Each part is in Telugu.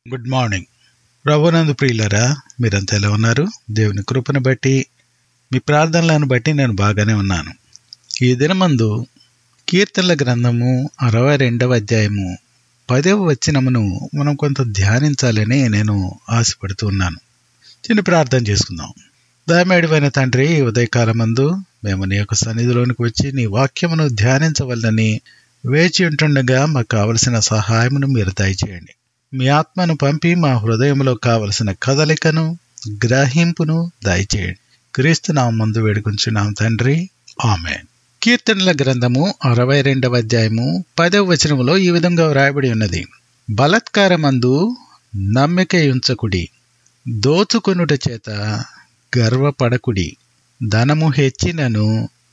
గుడ్ మార్నింగ్ ప్రభునందు ప్రియులరా మీరంతా ఎలా ఉన్నారు దేవుని కృపను బట్టి మీ ప్రార్థనలను బట్టి నేను బాగానే ఉన్నాను ఈ దినమందు కీర్తనల గ్రంథము అరవై రెండవ అధ్యాయము పదవ వచనమును మనం కొంత ధ్యానించాలని నేను ఆశపడుతూ ఉన్నాను చిన్న ప్రార్థన చేసుకుందాం దయమేడివైన తండ్రి ఈ ఉదయకాలమందు మేము నీ యొక్క సన్నిధిలోనికి వచ్చి నీ వాక్యమును ధ్యానించవలనని వేచి ఉంటుండగా మాకు కావలసిన సహాయమును మీరు దయచేయండి మీ ఆత్మను పంపి మా హృదయంలో కావలసిన కదలికను గ్రహింపును దయచేయండి క్రీస్తు నా ముందు వేడుకుంటున్నాం తండ్రి ఆమె కీర్తనల గ్రంథము అరవై రెండవ అధ్యాయము పదవ వచనములో ఈ విధంగా వ్రాయబడి ఉన్నది బలత్కారమందు నమ్మిక ఉంచకుడి దోచుకొనుట చేత గర్వపడకుడి ధనము హెచ్చినను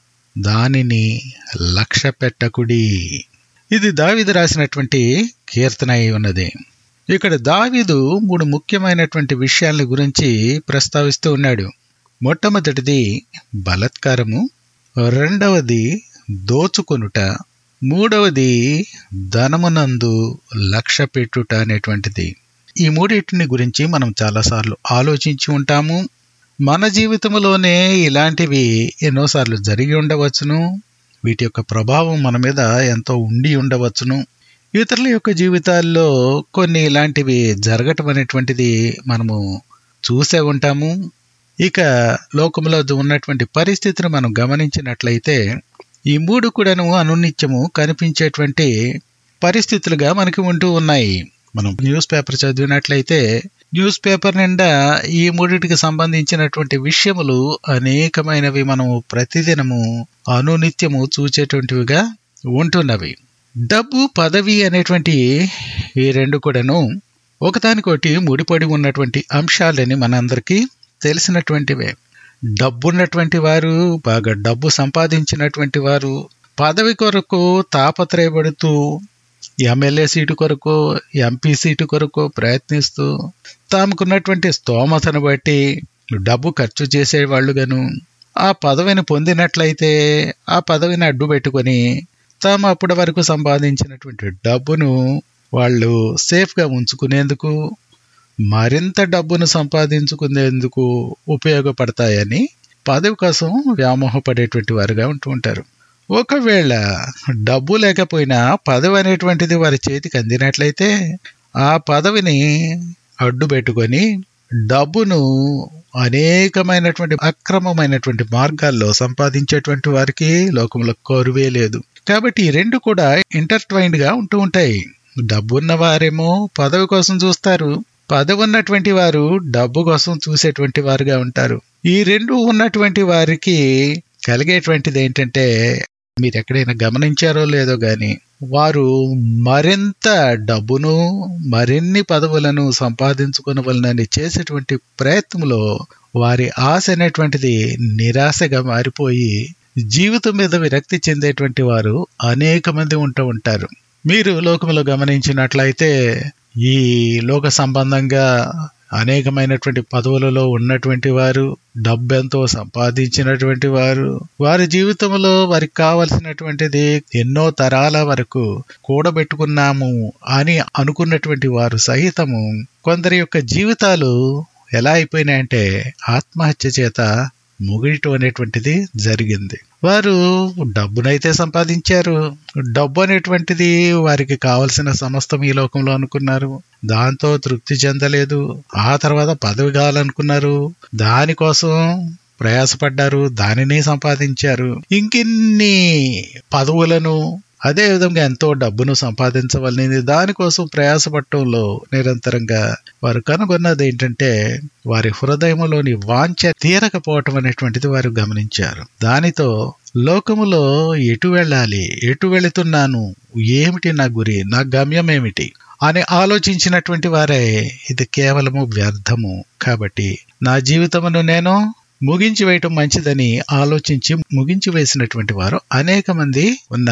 దానిని లక్ష్య పెట్టకుడి ఇది దావిదు రాసినటువంటి కీర్తన అయి ఉన్నది ఇక్కడ దావీదు మూడు ముఖ్యమైనటువంటి విషయాల గురించి ప్రస్తావిస్తూ ఉన్నాడు మొట్టమొదటిది బలత్కారము రెండవది దోచుకొనుట మూడవది ధనమునందు లక్ష్య పెట్టుట అనేటువంటిది ఈ మూడింటిని గురించి మనం చాలాసార్లు ఆలోచించి ఉంటాము మన జీవితంలోనే ఇలాంటివి ఎన్నోసార్లు జరిగి ఉండవచ్చును వీటి యొక్క ప్రభావం మన మీద ఎంతో ఉండి ఉండవచ్చును ఇతరుల యొక్క జీవితాల్లో కొన్ని ఇలాంటివి జరగటం అనేటువంటిది మనము చూసే ఉంటాము ఇక లోకంలో ఉన్నటువంటి పరిస్థితిని మనం గమనించినట్లయితే ఈ మూడు కూడాను అనునిత్యము కనిపించేటువంటి పరిస్థితులుగా మనకి ఉంటూ ఉన్నాయి మనం న్యూస్ పేపర్ చదివినట్లయితే న్యూస్ పేపర్ నిండా ఈ మూడిటికి సంబంధించినటువంటి విషయములు అనేకమైనవి మనము ప్రతిదినము అనునిత్యము చూచేటువంటివిగా ఉంటున్నవి డబ్బు పదవి అనేటువంటి ఈ రెండు కూడాను ఒకదానికొకటి ముడిపడి ఉన్నటువంటి అంశాలని మనందరికీ తెలిసినటువంటివే డబ్బున్నటువంటి వారు బాగా డబ్బు సంపాదించినటువంటి వారు పదవి కొరకు తాపత్రయపడుతూ ఎమ్మెల్యే సీటు కొరకు ఎంపీ సీటు కొరకు ప్రయత్నిస్తూ తాముకున్నటువంటి స్తోమతను బట్టి డబ్బు ఖర్చు చేసేవాళ్ళుగాను ఆ పదవిని పొందినట్లయితే ఆ పదవిని అడ్డు పెట్టుకొని తాము అప్పటి వరకు సంపాదించినటువంటి డబ్బును వాళ్ళు సేఫ్గా ఉంచుకునేందుకు మరింత డబ్బును సంపాదించుకునేందుకు ఉపయోగపడతాయని పదవి కోసం వ్యామోహపడేటువంటి వారుగా ఉంటూ ఉంటారు ఒకవేళ డబ్బు లేకపోయినా పదవి అనేటువంటిది వారి చేతికి అందినట్లయితే ఆ పదవిని అడ్డు పెట్టుకొని డబ్బును అనేకమైనటువంటి అక్రమమైనటువంటి మార్గాల్లో సంపాదించేటువంటి వారికి లోకంలో కోరువే లేదు కాబట్టి ఈ రెండు కూడా ఇంటర్ట్వైన్డ్ గా ఉంటూ ఉంటాయి డబ్బు ఉన్న వారేమో పదవి కోసం చూస్తారు పదవి ఉన్నటువంటి వారు డబ్బు కోసం చూసేటువంటి వారుగా ఉంటారు ఈ రెండు ఉన్నటువంటి వారికి కలిగేటువంటిది ఏంటంటే మీరు ఎక్కడైనా గమనించారో లేదో గాని వారు మరింత డబ్బును మరిన్ని పదవులను సంపాదించుకునవలనని చేసేటువంటి ప్రయత్నంలో వారి ఆశ అనేటువంటిది నిరాశగా మారిపోయి జీవితం మీద విరక్తి చెందేటువంటి వారు అనేక మంది ఉంటూ ఉంటారు మీరు లోకంలో గమనించినట్లయితే ఈ లోక సంబంధంగా అనేకమైనటువంటి పదవులలో ఉన్నటువంటి వారు డబ్బెంతో సంపాదించినటువంటి వారు వారి జీవితంలో వారికి కావలసినటువంటిది ఎన్నో తరాల వరకు కూడబెట్టుకున్నాము అని అనుకున్నటువంటి వారు సహితము కొందరి యొక్క జీవితాలు ఎలా అయిపోయినాయంటే ఆత్మహత్య చేత ముగియటం అనేటువంటిది జరిగింది వారు డబ్బునైతే సంపాదించారు డబ్బు అనేటువంటిది వారికి కావలసిన సమస్తం ఈ లోకంలో అనుకున్నారు దాంతో తృప్తి చెందలేదు ఆ తర్వాత పదవి కావాలనుకున్నారు దానికోసం ప్రయాసపడ్డారు దానిని సంపాదించారు ఇంకిన్ని పదవులను అదే విధంగా ఎంతో డబ్బును సంపాదించవలసింది దానికోసం ప్రయాసపడటంలో నిరంతరంగా వారు కనుగొన్నది ఏంటంటే వారి హృదయంలోని వాంఛ తీరకపోవటం అనేటువంటిది వారు గమనించారు దానితో లోకములో ఎటు వెళ్ళాలి ఎటు వెళుతున్నాను ఏమిటి నా గురి నా గమ్యం ఏమిటి అని ఆలోచించినటువంటి వారే ఇది కేవలము వ్యర్థము కాబట్టి నా జీవితమును నేను ముగించి వేయటం మంచిదని ఆలోచించి ముగించి వేసినటువంటి వారు అనేక మంది ఉన్నారు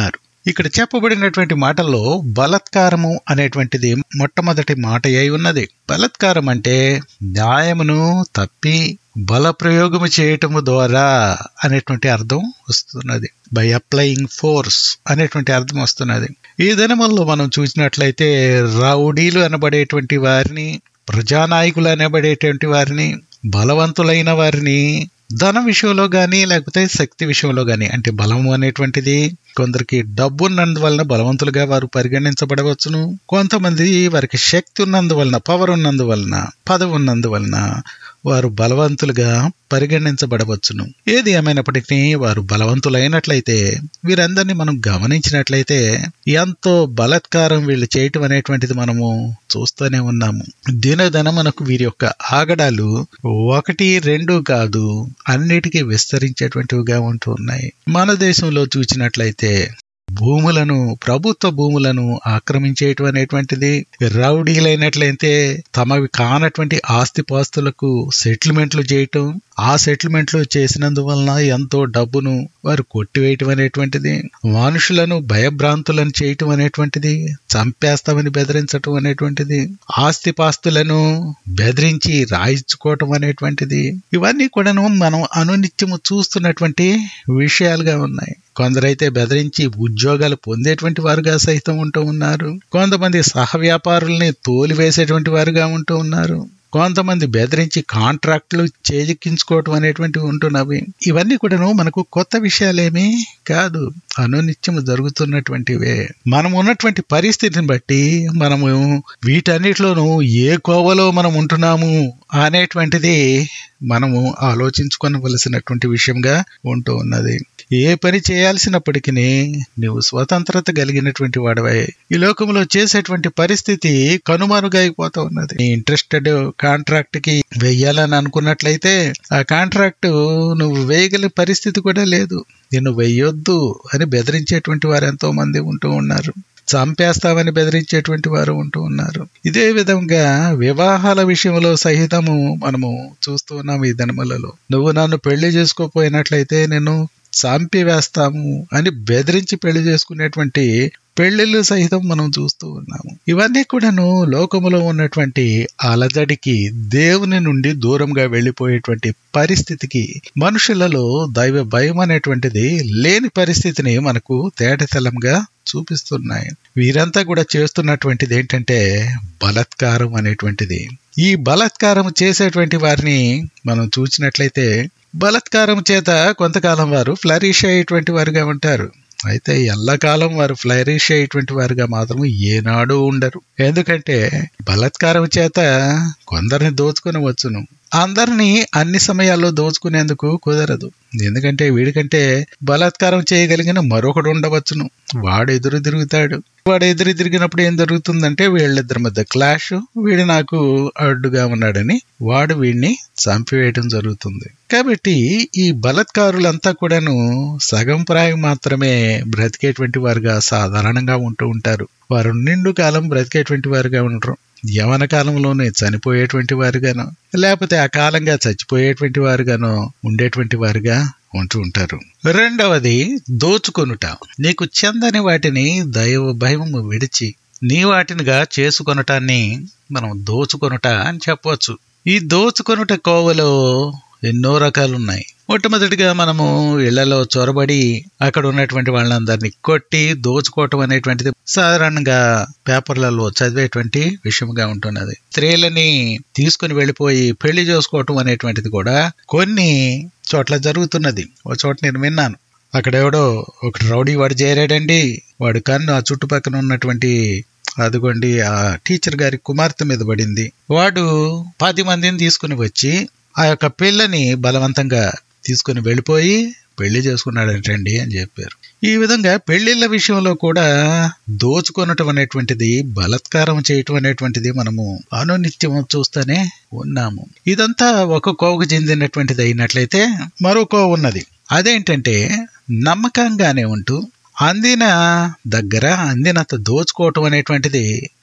ఇక్కడ చెప్పబడినటువంటి మాటల్లో బలత్కారము అనేటువంటిది మొట్టమొదటి మాట అయి ఉన్నది బలత్కారం అంటే న్యాయమును తప్పి బల ప్రయోగము చేయటము ద్వారా అనేటువంటి అర్థం వస్తున్నది బై అప్లయింగ్ ఫోర్స్ అనేటువంటి అర్థం వస్తున్నది ఈ దినముల్లో మనం చూసినట్లయితే రౌడీలు అనబడేటువంటి వారిని ప్రజానాయకులు అనబడేటువంటి వారిని బలవంతులైన వారిని ధనం విషయంలో గాని లేకపోతే శక్తి విషయంలో గాని అంటే బలము అనేటువంటిది కొందరికి డబ్బు ఉన్నందువలన బలవంతులుగా వారు పరిగణించబడవచ్చును కొంతమంది వారికి శక్తి ఉన్నందువలన పవర్ ఉన్నందువలన పదవి ఉన్నందువలన వారు బలవంతులుగా పరిగణించబడవచ్చును ఏది ఏమైనప్పటికీ వారు బలవంతులైనట్లయితే వీరందరినీ మనం గమనించినట్లయితే ఎంతో బలత్కారం వీళ్ళు చేయటం అనేటువంటిది మనము చూస్తూనే ఉన్నాము దినదన మనకు వీరి యొక్క ఆగడాలు ఒకటి రెండు కాదు అన్నిటికీ విస్తరించేటువంటివిగా ఉంటూ ఉన్నాయి మన దేశంలో చూసినట్లయితే భూములను ప్రభుత్వ భూములను ఆక్రమించేయటం అనేటువంటిది రౌడీలైనట్లయితే తమవి కానటువంటి ఆస్తిపాస్తులకు సెటిల్మెంట్లు చేయటం ఆ సెటిల్మెంట్లు చేసినందువలన ఎంతో డబ్బును వారు కొట్టివేయటం అనేటువంటిది మనుషులను భయభ్రాంతులను చేయటం అనేటువంటిది చంపేస్తామని బెదిరించటం అనేటువంటిది ఆస్తిపాస్తులను బెదిరించి రాయించుకోవటం అనేటువంటిది ఇవన్నీ కూడాను మనం అనునిత్యము చూస్తున్నటువంటి విషయాలుగా ఉన్నాయి కొందరైతే బెదిరించి ఉద్యోగాలు పొందేటువంటి వారుగా సైతం ఉంటూ ఉన్నారు కొంతమంది సహ వ్యాపారుల్ని తోలివేసేటువంటి వారుగా ఉంటూ ఉన్నారు కొంతమంది బెదిరించి కాంట్రాక్టులు చేజిక్కించుకోవటం అనేటువంటివి ఉంటున్నవి ఇవన్నీ కూడాను మనకు కొత్త విషయాలేమీ కాదు అనునిత్యము జరుగుతున్నటువంటివే మనం ఉన్నటువంటి పరిస్థితిని బట్టి మనము వీటన్నిటిలోనూ ఏ కోవలో మనం ఉంటున్నాము అనేటువంటిది మనము ఆలోచించుకోవలసినటువంటి విషయంగా ఉంటూ ఉన్నది ఏ పని చేయాల్సినప్పటికీ నువ్వు స్వతంత్రత కలిగినటువంటి వాడవై ఈ లోకంలో చేసేటువంటి పరిస్థితి కనుమరుగా అయిపోతా ఉన్నది ఇంట్రెస్టెడ్ కాంట్రాక్ట్ కి వెయ్యాలని అనుకున్నట్లయితే ఆ కాంట్రాక్ట్ నువ్వు వేయగల పరిస్థితి కూడా లేదు నిన్ను వెయ్యొద్దు అని బెదిరించేటువంటి వారు ఎంతో మంది ఉంటూ ఉన్నారు చంపేస్తామని బెదిరించేటువంటి వారు ఉంటూ ఉన్నారు ఇదే విధంగా వివాహాల విషయంలో సహితము మనము చూస్తూ ఉన్నాము ఈ దినములలో నువ్వు నన్ను పెళ్లి చేసుకోపోయినట్లయితే నేను చంపివేస్తాము అని బెదిరించి పెళ్లి చేసుకునేటువంటి పెళ్లిళ్ళు సహితం మనం చూస్తూ ఉన్నాము ఇవన్నీ కూడాను లోకములో ఉన్నటువంటి అలజడికి దేవుని నుండి దూరంగా వెళ్లిపోయేటువంటి పరిస్థితికి మనుషులలో దైవ భయం అనేటువంటిది లేని పరిస్థితిని మనకు తేటతెల్లంగా చూపిస్తున్నాయి వీరంతా కూడా చేస్తున్నటువంటిది ఏంటంటే బలత్కారం అనేటువంటిది ఈ బలత్కారం చేసేటువంటి వారిని మనం చూసినట్లయితే బలత్కారం చేత కొంతకాలం వారు ఫ్లరిష్ అయ్యేటువంటి వారుగా ఉంటారు అయితే ఎల్లకాలం వారు ఫ్లరిష్ అయ్యేటువంటి వారుగా మాత్రం ఏనాడు ఉండరు ఎందుకంటే బలత్కారం చేత కొందరిని దోచుకుని వచ్చును అందరినీ అన్ని సమయాల్లో దోచుకునేందుకు కుదరదు ఎందుకంటే వీడికంటే బలాత్కారం చేయగలిగిన మరొకడు ఉండవచ్చును వాడు ఎదురు తిరుగుతాడు వాడు ఎదురు తిరిగినప్పుడు ఏం జరుగుతుందంటే వీళ్ళిద్దరి మధ్య క్లాష్ వీడు నాకు అడ్డుగా ఉన్నాడని వాడు వీడిని చంపివేయడం జరుగుతుంది కాబట్టి ఈ బలత్కారులంతా కూడాను సగం ప్రాయం మాత్రమే బ్రతికేటువంటి వారుగా సాధారణంగా ఉంటూ ఉంటారు వారు నిండు కాలం బ్రతికేటువంటి వారుగా ఉండరు యవన కాలంలోనే చనిపోయేటువంటి వారుగాను లేకపోతే అకాలంగా చచ్చిపోయేటువంటి వారుగాను ఉండేటువంటి వారుగా ఉంటూ ఉంటారు రెండవది దోచుకొనుట నీకు చెందని వాటిని దైవ భయము విడిచి నీ వాటినిగా చేసుకొనటాన్ని మనం దోచుకొనుట అని చెప్పవచ్చు ఈ దోచుకొనుట కోవలో ఎన్నో రకాలు ఉన్నాయి మొట్టమొదటిగా మనము ఇళ్లలో చొరబడి అక్కడ ఉన్నటువంటి వాళ్ళందరినీ కొట్టి దోచుకోవటం అనేటువంటిది సాధారణంగా పేపర్లలో చదివేటువంటి విషయంగా ఉంటున్నది స్త్రీలని తీసుకుని వెళ్ళిపోయి పెళ్లి చేసుకోవటం అనేటువంటిది కూడా కొన్ని చోట్ల జరుగుతున్నది ఒక చోట నేను విన్నాను అక్కడెవడో ఒక రౌడీ వాడు చేరాడండి వాడు కన్ను ఆ చుట్టుపక్కల ఉన్నటువంటి అదిగోండి ఆ టీచర్ గారి కుమార్తె మీద పడింది వాడు పది మందిని తీసుకుని వచ్చి ఆ యొక్క పిల్లని బలవంతంగా తీసుకుని వెళ్ళిపోయి పెళ్లి చేసుకున్నాడంటండి అని చెప్పారు ఈ విధంగా పెళ్లిళ్ళ విషయంలో కూడా దోచుకొనటం అనేటువంటిది బలత్కారం చేయటం అనేటువంటిది మనము అనునిత్యం చూస్తూనే ఉన్నాము ఇదంతా ఒక కోవకు చెందినటువంటిది అయినట్లయితే మరో కోవ ఉన్నది అదేంటంటే నమ్మకంగానే ఉంటూ అందిన దగ్గర అందినంత దోచుకోవటం అనేటువంటిది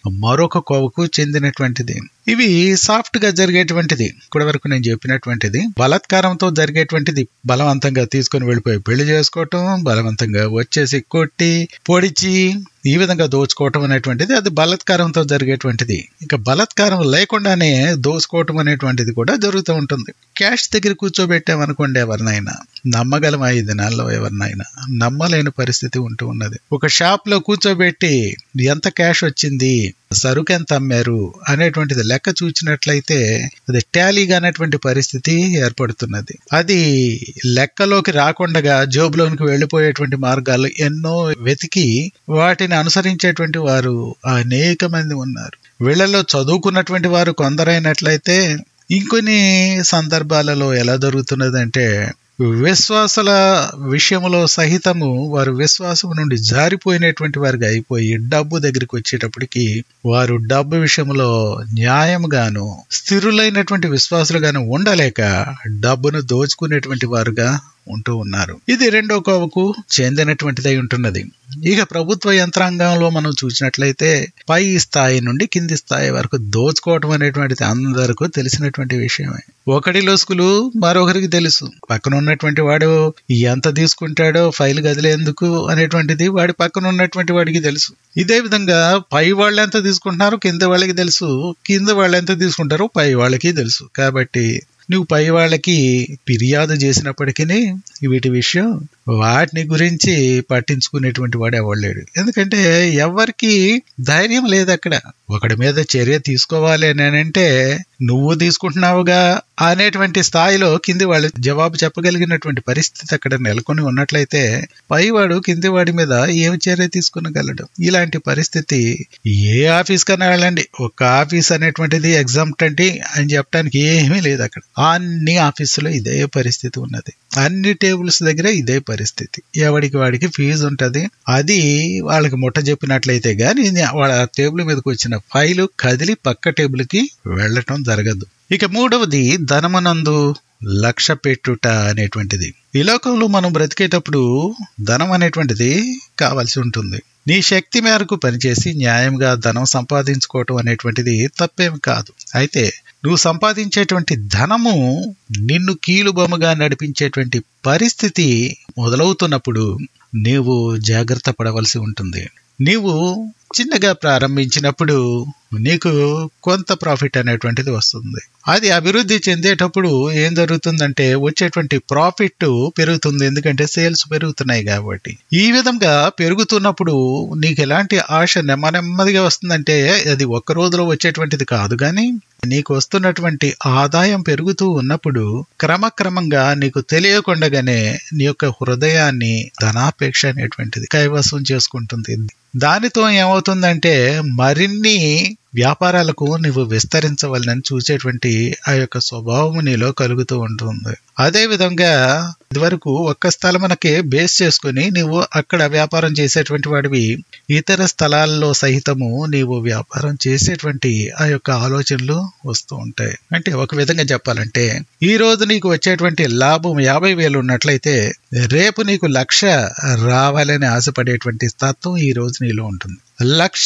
మరొక కోవకు చెందినటువంటిది ఇవి సాఫ్ట్ గా జరిగేటువంటిది ఇప్పటి వరకు నేను చెప్పినటువంటిది బలాత్కారంతో జరిగేటువంటిది బలవంతంగా తీసుకొని వెళ్ళిపోయి పెళ్లి చేసుకోవటం బలవంతంగా వచ్చేసి కొట్టి పొడిచి ఈ విధంగా దోచుకోవటం అనేటువంటిది అది బలాత్కారంతో జరిగేటువంటిది ఇంకా బలాత్కారం లేకుండానే దోచుకోవటం అనేటువంటిది కూడా జరుగుతూ ఉంటుంది క్యాష్ దగ్గర కూర్చోబెట్టామనుకోండి ఎవరినైనా నమ్మగలం ఈ దినాల్లో ఎవరినైనా నమ్మలేని పరిస్థితి ఉంటూ ఉన్నది ఒక షాప్ లో కూర్చోబెట్టి ఎంత క్యాష్ వచ్చింది సరుకు ఎంత అమ్మారు అనేటువంటిది లెక్క చూచినట్లయితే అది టాలీగా అనేటువంటి పరిస్థితి ఏర్పడుతున్నది అది లెక్కలోకి రాకుండా జోబులోనికి వెళ్ళిపోయేటువంటి మార్గాలు ఎన్నో వెతికి వాటిని అనుసరించేటువంటి వారు అనేక మంది ఉన్నారు వీళ్ళలో చదువుకున్నటువంటి వారు కొందరైనట్లయితే ఇంకొన్ని సందర్భాలలో ఎలా జరుగుతున్నదంటే విశ్వాసుల విషయంలో సహితము వారు విశ్వాసం నుండి జారిపోయినటువంటి వారికి అయిపోయి డబ్బు దగ్గరికి వచ్చేటప్పటికి వారు డబ్బు విషయంలో న్యాయంగాను స్థిరులైనటువంటి విశ్వాసులుగాను ఉండలేక డబ్బును దోచుకునేటువంటి వారుగా ఉంటూ ఉన్నారు ఇది రెండో కోవకు చెందినటువంటిదై ఉంటున్నది ఇక ప్రభుత్వ యంత్రాంగంలో మనం చూసినట్లయితే పై స్థాయి నుండి కింది స్థాయి వరకు దోచుకోవటం అనేటువంటిది అందరికీ తెలిసినటువంటి విషయమే ఒకటి లొసుకులు మరొకరికి తెలుసు పక్కన ఉన్నటువంటి వాడు ఎంత తీసుకుంటాడో ఫైల్ గదిలేందుకు అనేటువంటిది వాడి పక్కన ఉన్నటువంటి వాడికి తెలుసు ఇదే విధంగా పై వాళ్ళు ఎంత తీసుకుంటున్నారో కింద వాళ్ళకి తెలుసు కింద వాళ్ళు ఎంత తీసుకుంటారో పై వాళ్ళకి తెలుసు కాబట్టి నువ్వు పై వాళ్ళకి ఫిర్యాదు చేసినప్పటికీ వీటి విషయం వాటిని గురించి పట్టించుకునేటువంటి వాడు ఎవడలేడు ఎందుకంటే ఎవరికి ధైర్యం లేదు అక్కడ ఒకడి మీద చర్య తీసుకోవాలి అని అంటే నువ్వు తీసుకుంటున్నావుగా అనేటువంటి స్థాయిలో కింది వాళ్ళు జవాబు చెప్పగలిగినటువంటి పరిస్థితి అక్కడ నెలకొని ఉన్నట్లయితే పైవాడు కింది వాడి మీద ఏం చర్య తీసుకునగలడు ఇలాంటి పరిస్థితి ఏ ఆఫీస్ కన్నా వెళ్ళండి ఒక ఆఫీస్ అనేటువంటిది ఎగ్జామ్ట్ అంటే అని చెప్పడానికి ఏమీ లేదు అక్కడ అన్ని ఆఫీసులో ఇదే పరిస్థితి ఉన్నది అన్ని టేబుల్స్ దగ్గర ఇదే పరిస్థితి ఎవడికి వాడికి ఫీజు ఉంటది అది వాళ్ళకి ముట్ట చెప్పినట్లయితే గాని వాళ్ళ టేబుల్ మీదకి వచ్చిన ఫైలు కదిలి పక్క టేబుల్ కి వెళ్ళటం జరగదు ఇక మూడవది ధనమునందు లక్ష్య పెట్టుట అనేటువంటిది ఈ లోకంలో మనం బ్రతికేటప్పుడు ధనం అనేటువంటిది కావాల్సి ఉంటుంది నీ శక్తి మేరకు పనిచేసి న్యాయంగా ధనం సంపాదించుకోవటం అనేటువంటిది తప్పేం కాదు అయితే నువ్వు సంపాదించేటువంటి ధనము నిన్ను కీలుబొమ్మగా నడిపించేటువంటి పరిస్థితి మొదలవుతున్నప్పుడు నీవు జాగ్రత్త పడవలసి ఉంటుంది నీవు చిన్నగా ప్రారంభించినప్పుడు నీకు కొంత ప్రాఫిట్ అనేటువంటిది వస్తుంది అది అభివృద్ధి చెందేటప్పుడు ఏం జరుగుతుందంటే వచ్చేటువంటి ప్రాఫిట్ పెరుగుతుంది ఎందుకంటే సేల్స్ పెరుగుతున్నాయి కాబట్టి ఈ విధంగా పెరుగుతున్నప్పుడు నీకు ఎలాంటి ఆశ నెమ్మ నెమ్మదిగా వస్తుందంటే అది ఒక్క రోజులో వచ్చేటువంటిది కాదు కానీ నీకు వస్తున్నటువంటి ఆదాయం పెరుగుతూ ఉన్నప్పుడు క్రమక్రమంగా నీకు తెలియకుండానే నీ యొక్క హృదయాన్ని ధనాపేక్ష అనేటువంటిది కైవసం చేసుకుంటుంది దానితో ఏమవుతుందంటే మరిన్ని వ్యాపారాలకు నువ్వు విస్తరించవాలని చూసేటువంటి ఆ యొక్క స్వభావం నీలో కలుగుతూ ఉంటుంది అదే విధంగా ఇదివరకు ఒక్క స్థలమునకే బేస్ చేసుకుని నీవు అక్కడ వ్యాపారం చేసేటువంటి వాడివి ఇతర స్థలాల్లో సహితము నీవు వ్యాపారం చేసేటువంటి ఆ యొక్క ఆలోచనలు వస్తూ ఉంటాయి అంటే ఒక విధంగా చెప్పాలంటే ఈ రోజు నీకు వచ్చేటువంటి లాభం యాభై వేలు ఉన్నట్లయితే రేపు నీకు లక్ష రావాలని ఆశపడేటువంటి తత్వం ఈ రోజు నీలో ఉంటుంది లక్ష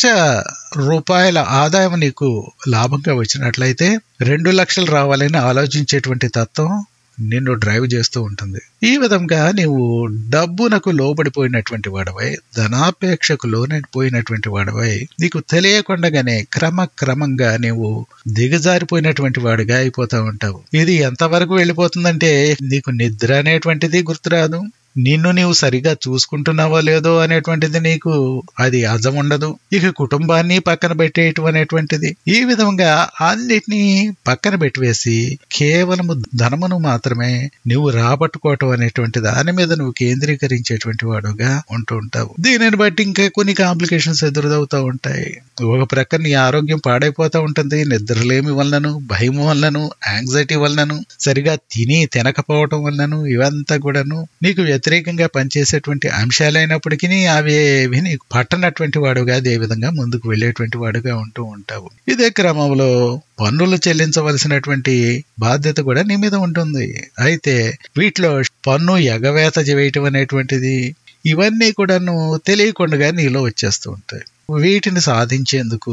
రూపాయల ఆదాయం నీకు లాభంగా వచ్చినట్లయితే రెండు లక్షలు రావాలని ఆలోచించేటువంటి తత్వం నిన్ను డ్రైవ్ చేస్తూ ఉంటుంది ఈ విధంగా నీవు డబ్బునకు లోబడిపోయినటువంటి వాడవై ధనాపేక్షకు లోనైపోయినటువంటి వాడవై నీకు తెలియకుండానే క్రమక్రమంగా నీవు దిగజారిపోయినటువంటి వాడిగా అయిపోతా ఉంటావు ఇది ఎంతవరకు వెళ్ళిపోతుందంటే నీకు నిద్ర అనేటువంటిది గుర్తురాదు నిన్ను నీవు సరిగా చూసుకుంటున్నావో లేదో అనేటువంటిది నీకు అది అజం ఉండదు ఇక కుటుంబాన్ని పక్కన పెట్టేయటం అనేటువంటిది ఈ విధంగా అన్నిటినీ పక్కన పెట్టివేసి కేవలము ధనమును మాత్రమే నువ్వు రాబట్టుకోవటం అనేటువంటి దాని మీద నువ్వు కేంద్రీకరించేటువంటి వాడుగా ఉంటూ ఉంటావు దీనిని బట్టి ఇంకా కొన్ని కాంప్లికేషన్స్ ఎదురవుతూ ఉంటాయి ఒక ప్రక్కన నీ ఆరోగ్యం పాడైపోతూ ఉంటుంది నిద్రలేమి వలనను భయం వలనను యాంగ్జైటీ వలనను సరిగా తిని తినకపోవటం వలనను ఇవంతా కూడాను నీకు వ్యతిరేకంగా పనిచేసేటువంటి అంశాలైనప్పటికీ అవి ఏవి నీకు పట్టనటువంటి వాడుగా అదే విధంగా ముందుకు వెళ్ళేటువంటి వాడుగా ఉంటూ ఉంటావు ఇదే క్రమంలో పన్నులు చెల్లించవలసినటువంటి బాధ్యత కూడా నీ మీద ఉంటుంది అయితే వీటిలో పన్ను ఎగవేత చేయటం అనేటువంటిది ఇవన్నీ కూడాను తెలియకుండా నీలో వచ్చేస్తూ ఉంటాయి వీటిని సాధించేందుకు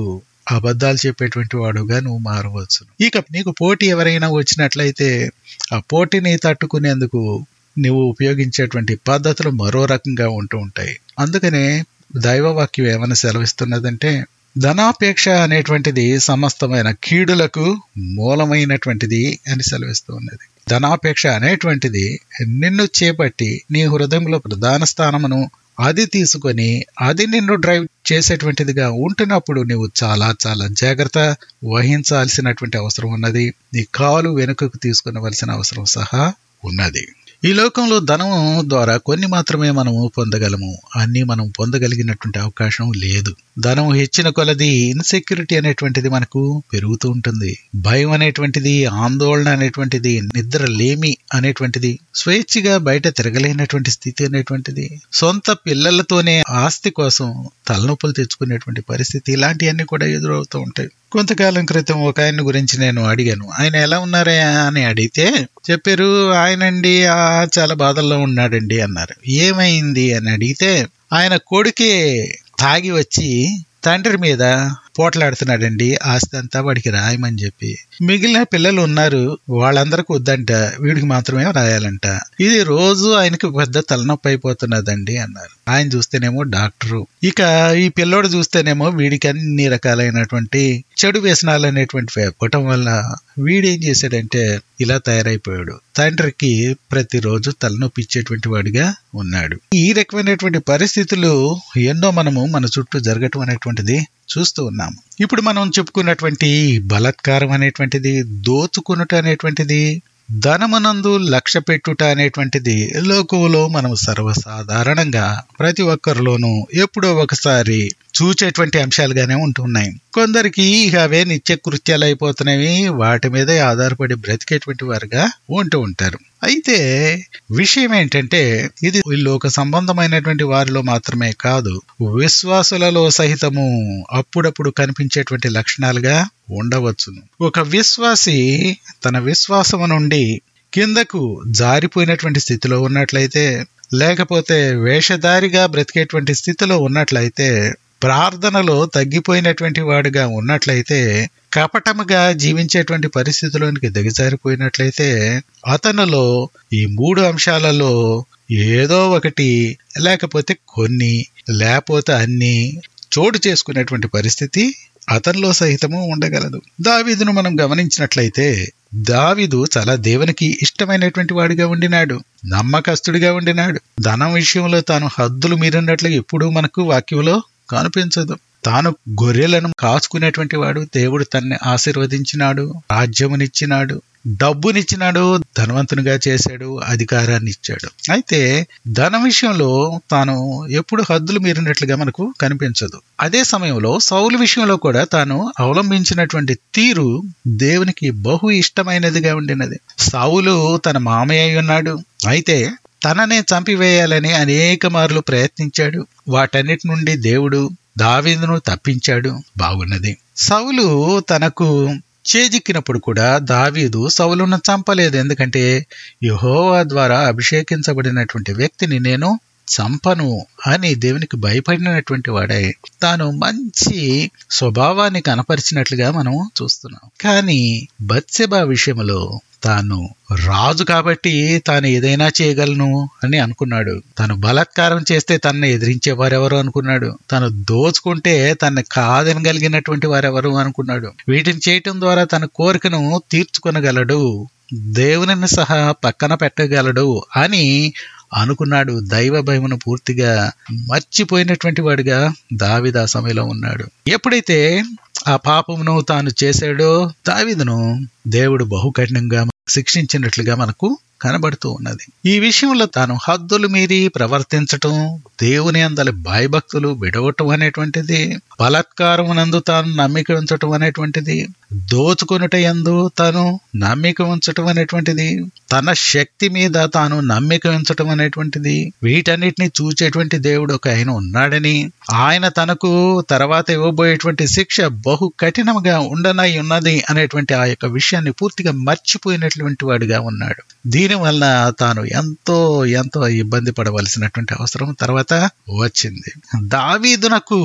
అబద్ధాలు చెప్పేటువంటి వాడుగా నువ్వు మారవచ్చు ఇక నీకు పోటీ ఎవరైనా వచ్చినట్లయితే ఆ పోటీని తట్టుకునేందుకు నువ్వు ఉపయోగించేటువంటి పద్ధతులు మరో రకంగా ఉంటూ ఉంటాయి అందుకనే దైవవాక్యం ఏమైనా సెలవిస్తున్నదంటే ధనాపేక్ష అనేటువంటిది సమస్తమైన కీడులకు మూలమైనటువంటిది అని సెలవిస్తూ ఉన్నది ధనాపేక్ష అనేటువంటిది నిన్ను చేపట్టి నీ హృదయంలో ప్రధాన స్థానమును అది తీసుకొని అది నిన్ను డ్రైవ్ చేసేటువంటిదిగా ఉంటున్నప్పుడు నువ్వు చాలా చాలా జాగ్రత్త వహించాల్సినటువంటి అవసరం ఉన్నది నీ కాలు వెనుకకు తీసుకునవలసిన అవసరం సహా ఉన్నది ఈ లోకంలో ధనము ద్వారా కొన్ని మాత్రమే మనము పొందగలము అన్ని మనం పొందగలిగినటువంటి అవకాశం లేదు ధనం హెచ్చిన కొలది ఇన్సెక్యూరిటీ అనేటువంటిది మనకు పెరుగుతూ ఉంటుంది భయం అనేటువంటిది ఆందోళన అనేటువంటిది నిద్ర లేమి అనేటువంటిది స్వేచ్ఛగా బయట తిరగలేనటువంటి స్థితి అనేటువంటిది సొంత పిల్లలతోనే ఆస్తి కోసం తలనొప్పులు తెచ్చుకునేటువంటి పరిస్థితి ఇలాంటివన్నీ కూడా ఎదురవుతూ ఉంటాయి కొంతకాలం క్రితం ఒక ఆయన గురించి నేను అడిగాను ఆయన ఎలా ఉన్నారా అని అడిగితే చెప్పారు ఆయనండి ఆ చాలా బాధల్లో ఉన్నాడండి అన్నారు ఏమైంది అని అడిగితే ఆయన కొడుకే తాగి వచ్చి తండ్రి మీద పోట్లాడుతున్నాడండి ఆస్తి అంతా వాడికి రాయమని చెప్పి మిగిలిన పిల్లలు ఉన్నారు వాళ్ళందరికి వద్దంట వీడికి మాత్రమే రాయాలంట ఇది రోజు ఆయనకి పెద్ద తలనొప్పి అయిపోతున్నదండి అన్నారు ఆయన చూస్తేనేమో డాక్టరు ఇక ఈ పిల్లోడు చూస్తేనేమో వీడికి అన్ని రకాలైనటువంటి చెడు వ్యసనాలు అనేటువంటివి ఇవ్వటం వల్ల వీడేం చేశాడంటే ఇలా తయారైపోయాడు తండ్రికి ప్రతిరోజు తలనొప్పి ఇచ్చేటువంటి వాడిగా ఉన్నాడు ఈ రకమైనటువంటి పరిస్థితులు ఎన్నో మనము మన చుట్టూ జరగటం అనేటువంటిది చూస్తూ ఉన్నాము ఇప్పుడు మనం చెప్పుకున్నటువంటి బలాత్కారం అనేటువంటిది దోచుకునుట అనేటువంటిది ధనమునందు లక్ష్య పెట్టుట అనేటువంటిది లోకంలో మనం సర్వసాధారణంగా ప్రతి ఒక్కరిలోనూ ఎప్పుడో ఒకసారి చూచేటువంటి అంశాలుగానే ఉంటున్నాయి కొందరికి ఇక అవే నిత్య కృత్యాలు అయిపోతున్నాయి వాటి మీదే ఆధారపడి బ్రతికేటువంటి వారుగా ఉంటూ ఉంటారు అయితే విషయం ఏంటంటే ఇది లోక సంబంధమైనటువంటి వారిలో మాత్రమే కాదు విశ్వాసులలో సహితము అప్పుడప్పుడు కనిపించేటువంటి లక్షణాలుగా ఉండవచ్చును ఒక విశ్వాసి తన విశ్వాసము నుండి కిందకు జారిపోయినటువంటి స్థితిలో ఉన్నట్లయితే లేకపోతే వేషధారిగా బ్రతికేటువంటి స్థితిలో ఉన్నట్లయితే ప్రార్థనలో తగ్గిపోయినటువంటి వాడుగా ఉన్నట్లయితే కపటముగా జీవించేటువంటి పరిస్థితిలోనికి దిగజారిపోయినట్లయితే అతనిలో ఈ మూడు అంశాలలో ఏదో ఒకటి లేకపోతే కొన్ని లేకపోతే అన్ని చోటు చేసుకునేటువంటి పరిస్థితి అతనిలో సహితము ఉండగలదు దావీదును మనం గమనించినట్లయితే దావీదు చాలా దేవునికి ఇష్టమైనటువంటి వాడిగా ఉండినాడు నమ్మకస్తుడిగా ఉండినాడు ధనం విషయంలో తాను హద్దులు మీరినట్లు ఎప్పుడూ మనకు వాక్యంలో కనిపించదు తాను గొర్రెలను కాచుకునేటువంటి వాడు దేవుడు తన్ని ఆశీర్వదించినాడు రాజ్యమునిచ్చినాడు డబ్బునిచ్చినాడు ధనవంతునిగా చేశాడు అధికారాన్ని ఇచ్చాడు అయితే ధన విషయంలో తాను ఎప్పుడు హద్దులు మీరినట్లుగా మనకు కనిపించదు అదే సమయంలో సౌలు విషయంలో కూడా తాను అవలంబించినటువంటి తీరు దేవునికి బహు ఇష్టమైనదిగా ఉండినది సౌలు తన మామయ్య ఉన్నాడు అయితే తననే చంపివేయాలని అనేక మార్లు ప్రయత్నించాడు వాటన్నిటి నుండి దేవుడు దావీదును తప్పించాడు బాగున్నది సౌలు తనకు చేజిక్కినప్పుడు కూడా దావీదు సౌలును చంపలేదు ఎందుకంటే యహోవా ద్వారా అభిషేకించబడినటువంటి వ్యక్తిని నేను చంపను అని దేవునికి భయపడినటువంటి వాడై తాను మంచి స్వభావాన్ని కనపరిచినట్లుగా మనం చూస్తున్నాం కానీ బత్సెబా విషయంలో తాను రాజు కాబట్టి తాను ఏదైనా చేయగలను అని అనుకున్నాడు తను బలాత్కారం చేస్తే తనని ఎదిరించే వారెవరు అనుకున్నాడు తను దోచుకుంటే తనని కాదనగలిగినటువంటి వారెవరు అనుకున్నాడు వీటిని చేయటం ద్వారా తన కోరికను తీర్చుకొనగలడు దేవునిని సహా పక్కన పెట్టగలడు అని అనుకున్నాడు దైవ భయమును పూర్తిగా మర్చిపోయినటువంటి వాడిగా దావిద సమయంలో ఉన్నాడు ఎప్పుడైతే ఆ పాపమును తాను చేశాడో దావిదను దేవుడు బహు కఠినంగా శిక్షించినట్లుగా మనకు కనబడుతూ ఉన్నది ఈ విషయంలో తాను హద్దులు మీరి ప్రవర్తించటం దేవుని అందలి భయభక్తులు విడవటం అనేటువంటిది బలాత్కారమునందు తాను నమ్మిక ఉంచటం అనేటువంటిది దోచుకొనుట ఎందు తాను నమ్మిక ఉంచటం అనేటువంటిది తన శక్తి మీద తాను నమ్మిక ఉంచటం అనేటువంటిది వీటన్నిటిని చూచేటువంటి దేవుడు ఒక ఆయన ఉన్నాడని ఆయన తనకు తర్వాత ఇవ్వబోయేటువంటి శిక్ష బహు కఠినంగా ఉండనై ఉన్నది అనేటువంటి ఆ యొక్క విషయాన్ని పూర్తిగా మర్చిపోయినటువంటి వాడిగా ఉన్నాడు దీని వలన తాను ఎంతో ఎంతో ఇబ్బంది పడవలసినటువంటి అవసరం తర్వాత వచ్చింది దావీదునకు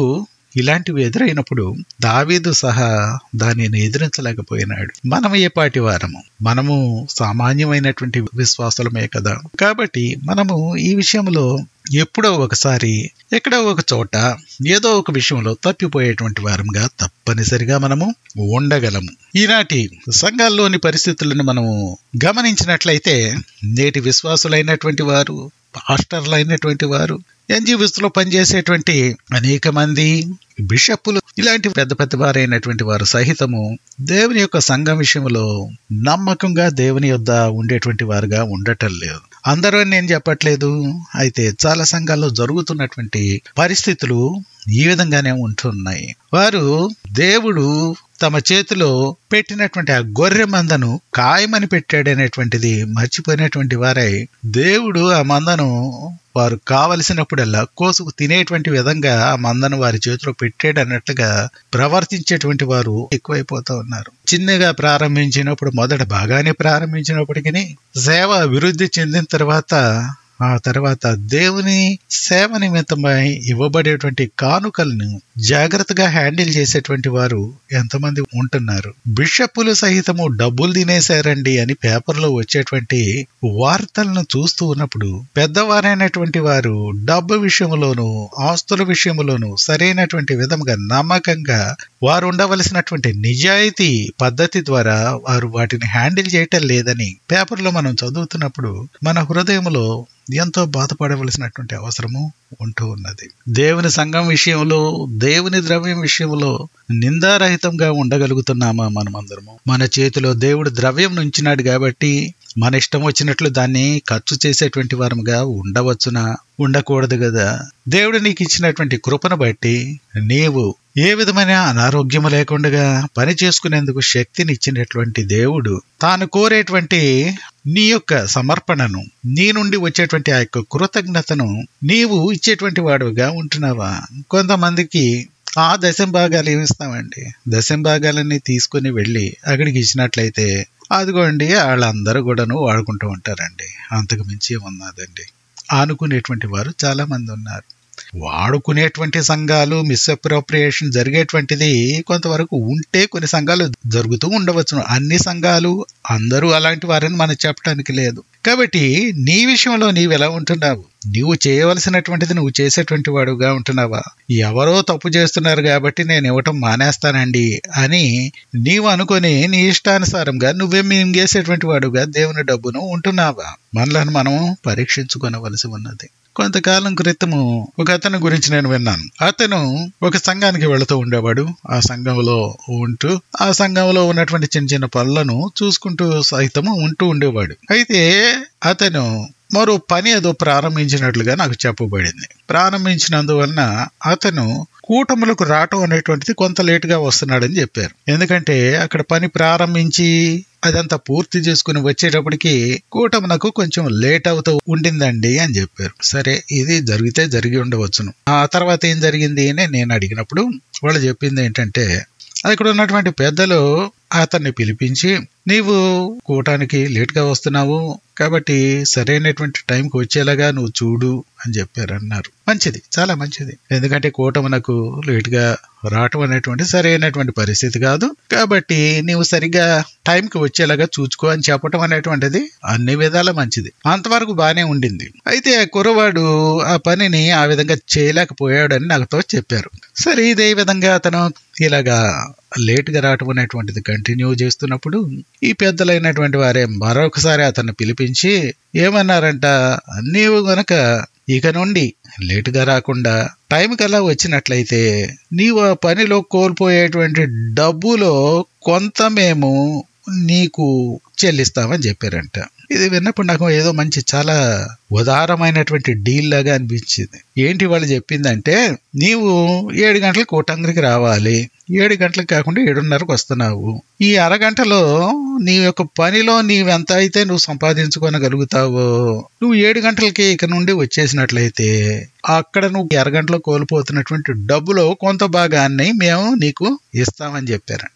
ఇలాంటివి ఎదురైనప్పుడు దావీదు సహా దానిని ఎదిరించలేకపోయినాడు మనం ఏ పాటి వారము మనము సామాన్యమైనటువంటి విశ్వాసులమే కదా కాబట్టి మనము ఈ విషయంలో ఎప్పుడో ఒకసారి ఎక్కడో ఒక చోట ఏదో ఒక విషయంలో తప్పిపోయేటువంటి వారంగా తప్పనిసరిగా మనము ఉండగలము ఈనాటి సంఘాల్లోని పరిస్థితులను మనము గమనించినట్లయితే నేటి విశ్వాసులైనటువంటి వారు పాస్టర్లైనటువంటి వారు ఎన్జిఓస్ లో పనిచేసేటువంటి అనేక మంది బిషప్పులు ఇలాంటి పెద్ద పెద్ద వారైనటువంటి వారు సహితము దేవుని యొక్క సంఘం విషయంలో నమ్మకంగా దేవుని యొద్ద ఉండేటువంటి వారుగా ఉండటం లేదు అందరూ అని నేను చెప్పట్లేదు అయితే చాలా సంఘాల్లో జరుగుతున్నటువంటి పరిస్థితులు ఈ విధంగానే ఉంటున్నాయి వారు దేవుడు తమ చేతిలో పెట్టినటువంటి ఆ గొర్రె మందను ఖాయమని పెట్టాడనేటువంటిది మర్చిపోయినటువంటి వారై దేవుడు ఆ మందను వారు కావలసినప్పుడల్లా కోసుకు తినేటువంటి విధంగా ఆ మందను వారి చేతిలో పెట్టాడు అన్నట్లుగా ప్రవర్తించేటువంటి వారు ఎక్కువైపోతూ ఉన్నారు చిన్నగా ప్రారంభించినప్పుడు మొదట బాగానే ప్రారంభించినప్పటికీ సేవ అభివృద్ధి చెందిన తర్వాత ఆ తర్వాత దేవుని సేవ నిమిత్తమై ఇవ్వబడేటువంటి కానుకలను జాగ్రత్తగా హ్యాండిల్ చేసేటువంటి వారు ఎంతమంది ఉంటున్నారు బిషప్పులు సహితము డబ్బులు తినేశారండి అని పేపర్లో వచ్చేటువంటి వార్తలను చూస్తూ ఉన్నప్పుడు పెద్దవారైనటువంటి వారు డబ్బు విషయంలోను ఆస్తుల విషయంలోను సరైనటువంటి విధముగా నమ్మకంగా వారు ఉండవలసినటువంటి నిజాయితీ పద్ధతి ద్వారా వారు వాటిని హ్యాండిల్ చేయటం లేదని పేపర్లో మనం చదువుతున్నప్పుడు మన హృదయంలో ఎంతో బాధపడవలసినటువంటి అవసరము ఉంటూ ఉన్నది దేవుని సంఘం విషయంలో దేవుని ద్రవ్యం విషయంలో నిందారహితంగా ఉండగలుగుతున్నామా మనమందరము మన చేతిలో దేవుడు ద్రవ్యం నుంచినాడు కాబట్టి మన ఇష్టం వచ్చినట్లు దాన్ని ఖర్చు చేసేటువంటి వారముగా ఉండవచ్చునా ఉండకూడదు కదా దేవుడు నీకు ఇచ్చినటువంటి కృపను బట్టి నీవు ఏ విధమైన అనారోగ్యము లేకుండా పని చేసుకునేందుకు శక్తిని ఇచ్చినటువంటి దేవుడు తాను కోరేటువంటి నీ యొక్క సమర్పణను నీ నుండి వచ్చేటువంటి ఆ యొక్క కృతజ్ఞతను నీవు ఇచ్చేటువంటి వాడుగా ఉంటున్నావా కొంతమందికి ఆ దశం భాగాలు ఏమిస్తామండి దశం భాగాలన్నీ తీసుకుని వెళ్ళి అక్కడికి ఇచ్చినట్లయితే అదిగోండి వాళ్ళందరూ కూడాను వాడుకుంటూ ఉంటారండి అంతకు మించి ఏమున్నదండి ఆనుకునేటువంటి వారు చాలా మంది ఉన్నారు వాడుకునేటువంటి సంఘాలు మిస్అప్రోప్రియేషన్ జరిగేటువంటిది కొంతవరకు ఉంటే కొన్ని సంఘాలు జరుగుతూ ఉండవచ్చును అన్ని సంఘాలు అందరూ అలాంటి వారని మనం చెప్పడానికి లేదు కాబట్టి నీ విషయంలో నీవు ఎలా ఉంటున్నావు నీవు చేయవలసినటువంటిది నువ్వు చేసేటువంటి వాడుగా ఉంటున్నావా ఎవరో తప్పు చేస్తున్నారు కాబట్టి నేను ఇవ్వటం మానేస్తానండి అని నీవు అనుకొని నీ ఇష్టానుసారంగా నువ్వే మింగేసేటువంటి వాడుగా దేవుని డబ్బును ఉంటున్నావా మనలను మనం పరీక్షించుకొనవలసి ఉన్నది కొంతకాలం క్రితము ఒక అతని గురించి నేను విన్నాను అతను ఒక సంఘానికి వెళుతూ ఉండేవాడు ఆ సంఘంలో ఉంటూ ఆ సంఘంలో ఉన్నటువంటి చిన్న చిన్న పనులను చూసుకుంటూ సహితము ఉంటూ ఉండేవాడు అయితే అతను మరో పని ఏదో ప్రారంభించినట్లుగా నాకు చెప్పబడింది ప్రారంభించినందువలన అతను కూటములకు రావటం అనేటువంటిది కొంత లేటుగా వస్తున్నాడని చెప్పారు ఎందుకంటే అక్కడ పని ప్రారంభించి అదంతా పూర్తి చేసుకుని వచ్చేటప్పటికి కూటమునకు కొంచెం లేట్ అవుతూ ఉండిందండి అని చెప్పారు సరే ఇది జరిగితే జరిగి ఉండవచ్చును ఆ తర్వాత ఏం జరిగింది అని నేను అడిగినప్పుడు వాళ్ళు చెప్పింది ఏంటంటే అక్కడ ఉన్నటువంటి పెద్దలు అతన్ని పిలిపించి నీవు కూటానికి లేట్గా వస్తున్నావు కాబట్టి సరైనటువంటి టైంకి వచ్చేలాగా నువ్వు చూడు అని చెప్పారు అన్నారు మంచిది చాలా మంచిది ఎందుకంటే కూటమునకు లేట్గా రావటం అనేటువంటి సరైనటువంటి పరిస్థితి కాదు కాబట్టి నీవు సరిగ్గా టైంకి వచ్చేలాగా చూచుకో అని చెప్పటం అనేటువంటిది అన్ని విధాల మంచిది అంతవరకు బాగానే ఉండింది అయితే ఆ కుర్రవాడు ఆ పనిని ఆ విధంగా చేయలేకపోయాడని నాకుతో చెప్పారు సరే ఇదే విధంగా అతను ఇలాగా లేట్గా రావటం అనేటువంటిది కంటిన్యూ చేస్తున్నప్పుడు ఈ పెద్దలైనటువంటి వారే మరొకసారి అతన్ని పిలిపించి ఏమన్నారంట నీవు గనక ఇక నుండి లేటుగా రాకుండా టైం కల్లా వచ్చినట్లయితే నీవు ఆ పనిలో కోల్పోయేటువంటి డబ్బులో కొంత మేము నీకు చెల్లిస్తామని చెప్పారంట ఇది విన్నప్పుడు నాకు ఏదో మంచి చాలా ఉదారమైనటువంటి డీల్ లాగా అనిపించింది ఏంటి వాళ్ళు చెప్పిందంటే నీవు ఏడు గంటలకు కూటంగరికి రావాలి ఏడు గంటలకు కాకుండా ఏడున్నరకు వస్తున్నావు ఈ అరగంటలో నీ యొక్క పనిలో నీవెంత అయితే నువ్వు సంపాదించుకోనగలుగుతావో నువ్వు ఏడు గంటలకి ఇక నుండి వచ్చేసినట్లయితే అక్కడ నువ్వు అరగంటలో కోల్పోతున్నటువంటి డబ్బులో కొంత భాగాన్ని మేము నీకు ఇస్తామని చెప్పారంట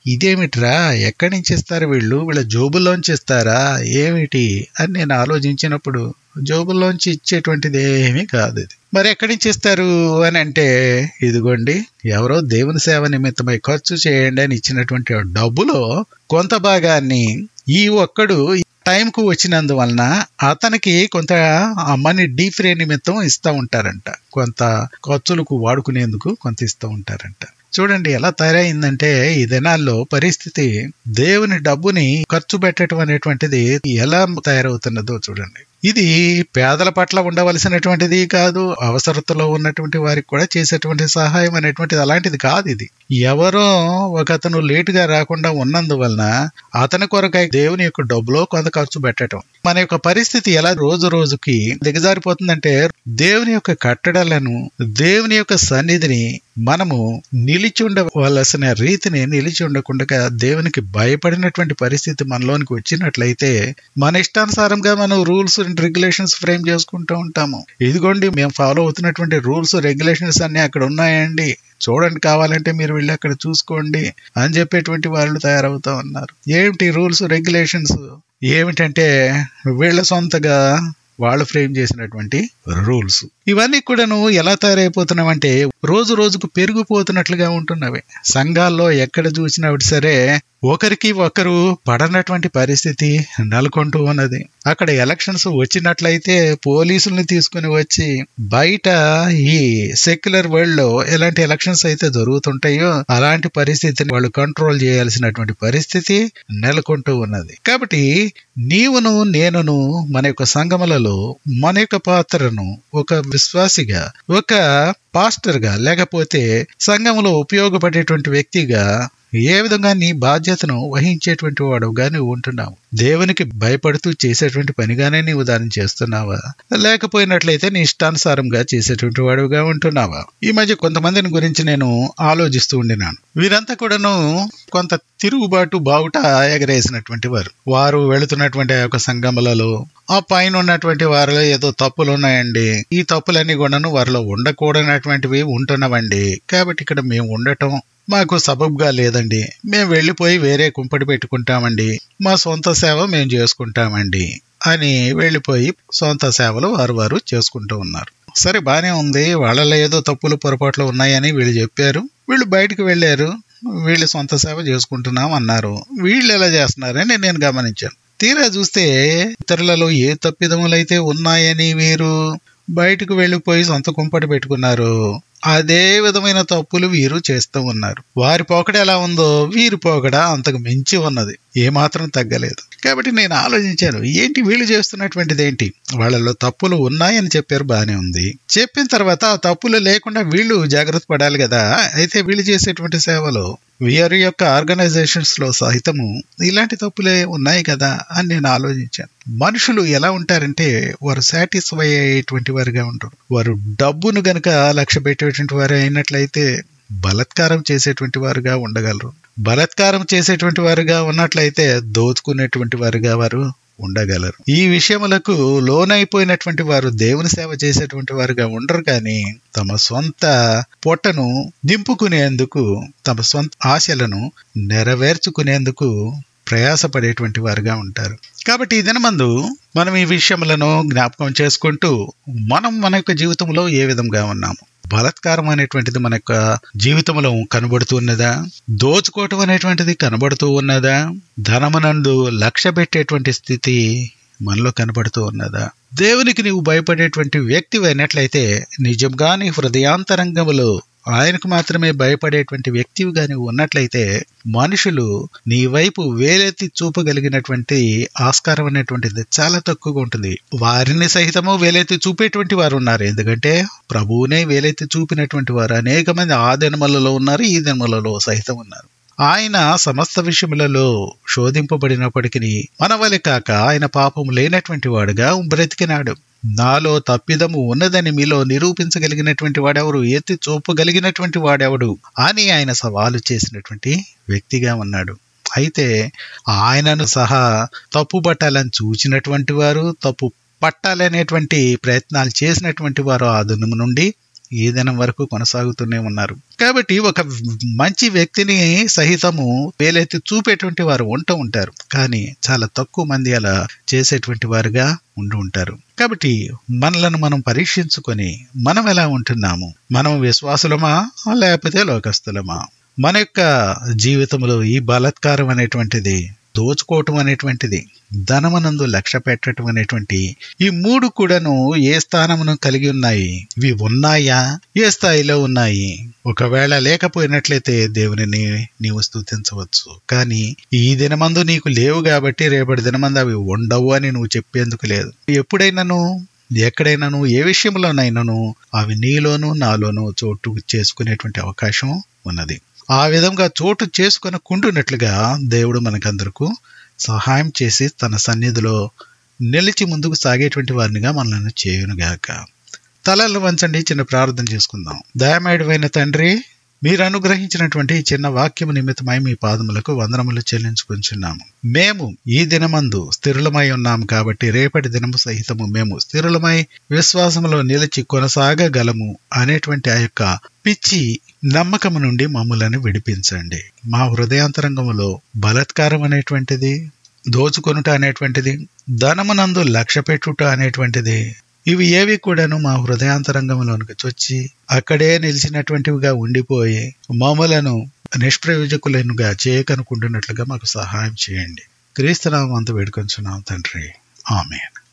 ఇదేమిట్రా ఎక్కడి నుంచి ఇస్తారు వీళ్ళు వీళ్ళ జోబుల్లోంచి ఇస్తారా ఏమిటి అని నేను ఆలోచించినప్పుడు జోబుల్లోంచి ఇచ్చేటువంటిది ఏమీ కాదు ఇది మరి ఎక్కడి నుంచి ఇస్తారు అని అంటే ఇదిగోండి ఎవరో దేవుని సేవ నిమిత్తమై ఖర్చు చేయండి అని ఇచ్చినటువంటి డబ్బులో కొంత భాగాన్ని ఈ ఒక్కడు టైంకు వచ్చినందువలన అతనికి కొంత ఆ మనీ డీఫ్రే నిమిత్తం ఇస్తూ ఉంటారంట కొంత ఖర్చులకు వాడుకునేందుకు కొంత ఇస్తూ ఉంటారంట చూడండి ఎలా తయారైందంటే ఈ దినాల్లో పరిస్థితి దేవుని డబ్బుని ఖర్చు పెట్టడం అనేటువంటిది ఎలా తయారవుతున్నదో చూడండి ఇది పేదల పట్ల ఉండవలసినటువంటిది కాదు అవసరతలో ఉన్నటువంటి వారికి కూడా చేసేటువంటి సహాయం అనేటువంటిది అలాంటిది కాదు ఇది ఎవరో ఒక అతను లేటుగా రాకుండా ఉన్నందువలన అతని కొరకై దేవుని యొక్క డబ్బులో కొంత ఖర్చు పెట్టడం మన యొక్క పరిస్థితి ఎలా రోజు రోజుకి దిగజారిపోతుందంటే దేవుని యొక్క కట్టడలను దేవుని యొక్క సన్నిధిని మనము నిలిచి ఉండవలసిన రీతిని నిలిచి ఉండకుండా దేవునికి భయపడినటువంటి పరిస్థితి మనలోనికి వచ్చినట్లయితే మన ఇష్టానుసారంగా మనం రూల్స్ అండ్ రెగ్యులేషన్స్ ఫ్రేమ్ చేసుకుంటూ ఉంటాము ఇదిగోండి మేము ఫాలో అవుతున్నటువంటి రూల్స్ రెగ్యులేషన్స్ అన్ని అక్కడ ఉన్నాయండి చూడండి కావాలంటే మీరు వెళ్ళి అక్కడ చూసుకోండి అని చెప్పేటువంటి వాళ్ళు తయారవుతా ఉన్నారు ఏమిటి రూల్స్ రెగ్యులేషన్స్ ఏమిటంటే వీళ్ళ సొంతగా వాళ్ళు ఫ్రేమ్ చేసినటువంటి రూల్స్ ఇవన్నీ కూడాను ఎలా తయారైపోతున్నామంటే రోజు రోజుకు పెరిగిపోతున్నట్లుగా ఉంటున్నవి సంఘాల్లో ఎక్కడ చూసినా సరే ఒకరికి ఒకరు పడనటువంటి పరిస్థితి నెలకొంటూ ఉన్నది అక్కడ ఎలక్షన్స్ వచ్చినట్లయితే పోలీసుల్ని తీసుకుని వచ్చి బయట ఈ సెక్యులర్ వరల్డ్ లో ఎలాంటి ఎలక్షన్స్ అయితే జరుగుతుంటాయో అలాంటి పరిస్థితిని వాళ్ళు కంట్రోల్ చేయాల్సినటువంటి పరిస్థితి నెలకొంటూ ఉన్నది కాబట్టి నీవును నేనును మన యొక్క సంగములలో మన యొక్క పాత్రను ఒక విశ్వాసిగా ఒక పాస్టర్ గా లేకపోతే సంఘంలో ఉపయోగపడేటువంటి వ్యక్తిగా ఏ విధంగా నీ బాధ్యతను వహించేటువంటి వాడుగా నువ్వు ఉంటున్నావు దేవునికి భయపడుతూ చేసేటువంటి పనిగానే నీవు దాన్ని చేస్తున్నావా లేకపోయినట్లయితే నీ ఇష్టానుసారంగా చేసేటువంటి వాడుగా ఉంటున్నావా ఈ మధ్య కొంతమందిని గురించి నేను ఆలోచిస్తూ ఉండినాను వీరంతా కూడాను కొంత తిరుగుబాటు బావుట ఎగరేసినటువంటి వారు వారు వెళుతున్నటువంటి ఆ యొక్క సంగములలో ఆ పైన ఉన్నటువంటి వారిలో ఏదో తప్పులు ఉన్నాయండి ఈ తప్పులన్నీ కూడాను వారిలో ఉండకూడనటువంటివి ఉంటున్నవండి కాబట్టి ఇక్కడ మేము ఉండటం మాకు సబబ్గా లేదండి మేము వెళ్ళిపోయి వేరే కుంపటి పెట్టుకుంటామండి మా సొంత సేవ మేము చేసుకుంటామండి అని వెళ్ళిపోయి సొంత సేవలు వారు వారు చేసుకుంటూ ఉన్నారు సరే బానే ఉంది వాళ్ళలో ఏదో తప్పులు పొరపాట్లు ఉన్నాయని వీళ్ళు చెప్పారు వీళ్ళు బయటకు వెళ్ళారు వీళ్ళు సొంత సేవ చేసుకుంటున్నాం అన్నారు వీళ్ళు ఎలా చేస్తున్నారని నేను గమనించాను తీరా చూస్తే ఇతరులలో ఏ తప్పిదములైతే ఉన్నాయని వీరు బయటకు వెళ్ళిపోయి సొంత కుంపటి పెట్టుకున్నారు అదే విధమైన తప్పులు వీరు చేస్తూ ఉన్నారు వారి పోకడ ఎలా ఉందో వీరి పోకడ అంతకు మించి ఉన్నది ఏమాత్రం తగ్గలేదు కాబట్టి నేను ఆలోచించాను ఏంటి వీళ్ళు చేస్తున్నటువంటిది ఏంటి వాళ్ళలో తప్పులు ఉన్నాయని చెప్పారు బానే ఉంది చెప్పిన తర్వాత ఆ తప్పులు లేకుండా వీళ్ళు జాగ్రత్త పడాలి కదా అయితే వీళ్ళు చేసేటువంటి సేవలో వీరి యొక్క ఆర్గనైజేషన్స్ లో సహితము ఇలాంటి తప్పులే ఉన్నాయి కదా అని నేను ఆలోచించాను మనుషులు ఎలా ఉంటారంటే వారు సాటిస్ఫై అయ్యేటువంటి వారుగా ఉంటారు వారు డబ్బును గనక లక్ష్య పెట్టేటువంటి వారు అయినట్లయితే బలత్కారం చేసేటువంటి వారుగా ఉండగలరు బలత్కారం చేసేటువంటి వారుగా ఉన్నట్లయితే దోచుకునేటువంటి వారుగా వారు ఉండగలరు ఈ విషయములకు లోనైపోయినటువంటి వారు దేవుని సేవ చేసేటువంటి వారుగా ఉండరు కానీ తమ సొంత పొట్టను నింపుకునేందుకు తమ సొంత ఆశలను నెరవేర్చుకునేందుకు ప్రయాసపడేటువంటి వారుగా ఉంటారు కాబట్టి ఈ దినమందు మనం ఈ విషయములను జ్ఞాపకం చేసుకుంటూ మనం మన యొక్క జీవితంలో ఏ విధంగా ఉన్నాము బలత్కారం అనేటువంటిది మన యొక్క జీవితంలో కనబడుతూ ఉన్నదా దోచుకోవటం అనేటువంటిది కనబడుతూ ఉన్నదా ధనమునందు లక్ష్య పెట్టేటువంటి స్థితి మనలో కనబడుతూ ఉన్నదా దేవునికి నీవు భయపడేటువంటి వ్యక్తి అయినట్లయితే నిజంగా నీ హృదయాంతరంగములో ఆయనకు మాత్రమే భయపడేటువంటి వ్యక్తివిగా నీవు ఉన్నట్లయితే మనుషులు నీ వైపు వేలెత్తి చూపగలిగినటువంటి ఆస్కారం అనేటువంటిది చాలా తక్కువగా ఉంటుంది వారిని సహితము వేలెత్తి చూపేటువంటి వారు ఉన్నారు ఎందుకంటే ప్రభువునే వేలెత్తి చూపినటువంటి వారు అనేక మంది ఆ దినములలో ఉన్నారు ఈ దినములలో సహితం ఉన్నారు ఆయన సమస్త విషయములలో శోధింపబడినప్పటికీ మన వలె కాక ఆయన పాపము లేనటువంటి వాడుగా బ్రతికినాడు నాలో తప్పిదము ఉన్నదని మీలో నిరూపించగలిగినటువంటి వాడెవరు ఎత్తి చూపగలిగినటువంటి వాడెవడు అని ఆయన సవాలు చేసినటువంటి వ్యక్తిగా ఉన్నాడు అయితే ఆయనను సహా తప్పు పట్టాలని చూచినటువంటి వారు తప్పు పట్టాలనేటువంటి ప్రయత్నాలు చేసినటువంటి వారు ఆ దినము నుండి ఈ దినం వరకు కొనసాగుతూనే ఉన్నారు కాబట్టి ఒక మంచి వ్యక్తిని సహితము వేలెత్తి చూపేటువంటి వారు ఉంటూ ఉంటారు కానీ చాలా తక్కువ మంది అలా చేసేటువంటి వారుగా ఉండి ఉంటారు కాబట్టి మనలను మనం పరీక్షించుకొని మనం ఎలా ఉంటున్నాము మనం విశ్వాసులమా లేకపోతే లోకస్తులమా మన యొక్క జీవితంలో ఈ బలాత్కారం అనేటువంటిది దోచుకోవటం అనేటువంటిది ధనమనందు లక్ష్య పెట్టడం అనేటువంటి ఈ మూడు కూడాను ఏ స్థానమును కలిగి ఉన్నాయి ఇవి ఉన్నాయా ఏ స్థాయిలో ఉన్నాయి ఒకవేళ లేకపోయినట్లయితే దేవుని నీవు స్తుతించవచ్చు కానీ ఈ దినమందు నీకు లేవు కాబట్టి రేపటి దినమందు అవి ఉండవు అని నువ్వు చెప్పేందుకు లేదు ఎప్పుడైనాను ఎక్కడైనాను ఏ విషయంలోనైనాను అవి నీలోను నాలోను చోటు చేసుకునేటువంటి అవకాశం ఉన్నది ఆ విధంగా చోటు చేసుకుని కుంటున్నట్లుగా దేవుడు మనకందరకు సహాయం చేసి తన సన్నిధిలో నిలిచి ముందుకు సాగేటువంటి వారినిగా మనల్ని చేయునుగాక తలలు వంచండి చిన్న ప్రార్థన చేసుకుందాం దయమేడమైన తండ్రి మీరు అనుగ్రహించినటువంటి ఈ చిన్న వాక్యము నిమిత్తమై మీ పాదములకు వందనములు చెల్లించుకుంటున్నాము మేము ఈ దినమందు స్థిరులమై ఉన్నాము కాబట్టి రేపటి దినము సహితము మేము స్థిరులమై విశ్వాసములో నిలిచి కొనసాగగలము అనేటువంటి ఆ యొక్క పిచ్చి నమ్మకము నుండి మమ్ములను విడిపించండి మా హృదయాంతరంగములో బలత్కారం అనేటువంటిది దోచుకొనుట అనేటువంటిది ధనమునందు లక్ష్య పెట్టుట అనేటువంటిది ఇవి ఏవి కూడాను మా హృదయాంతరంగంలోనికి చొచ్చి అక్కడే నిలిచినటువంటివిగా ఉండిపోయి మమ్మలను నిష్ప్రయోజకులనుగా చేయకనుకుంటున్నట్లుగా మాకు సహాయం చేయండి క్రీస్తునామం అంత వేడుకొంచున్నాం తండ్రి ఆమె